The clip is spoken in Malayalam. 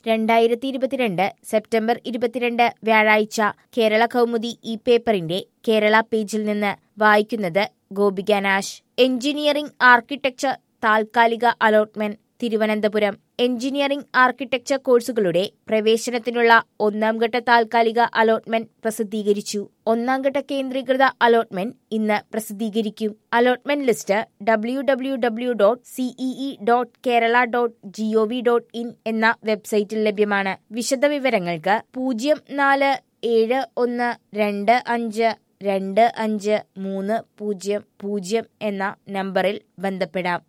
രണ്ടായിരത്തി ഇരുപത്തിരണ്ട് സെപ്റ്റംബർ ഇരുപത്തിരണ്ട് വ്യാഴാഴ്ച കേരള കൗമുദി ഈ പേപ്പറിന്റെ കേരള പേജിൽ നിന്ന് വായിക്കുന്നത് ഗോപിക നാശ് എഞ്ചിനീയറിംഗ് ആർക്കിടെക്ചർ താൽക്കാലിക അലോട്ട്മെന്റ് തിരുവനന്തപുരം എഞ്ചിനീയറിംഗ് ആർക്കിടെക്ചർ കോഴ്സുകളുടെ പ്രവേശനത്തിനുള്ള ഒന്നാം ഘട്ട താൽക്കാലിക അലോട്ട്മെന്റ് പ്രസിദ്ധീകരിച്ചു ഒന്നാം ഘട്ട കേന്ദ്രീകൃത അലോട്ട്മെന്റ് ഇന്ന് പ്രസിദ്ധീകരിക്കും allotment list W W W dot CEE dot Kerala dot GOV dot in എന്ന വെബ്സൈറ്റിൽ ലഭ്യമാണ് വിശദവിവരങ്ങൾക്ക് പൂജ്യം നാല് ഏഴ് ഒന്ന് രണ്ട് അഞ്ച് രണ്ട് അഞ്ച് മൂന്ന് പൂജ്യം പൂജ്യം എന്ന നമ്പറിൽ ബന്ധപ്പെടാം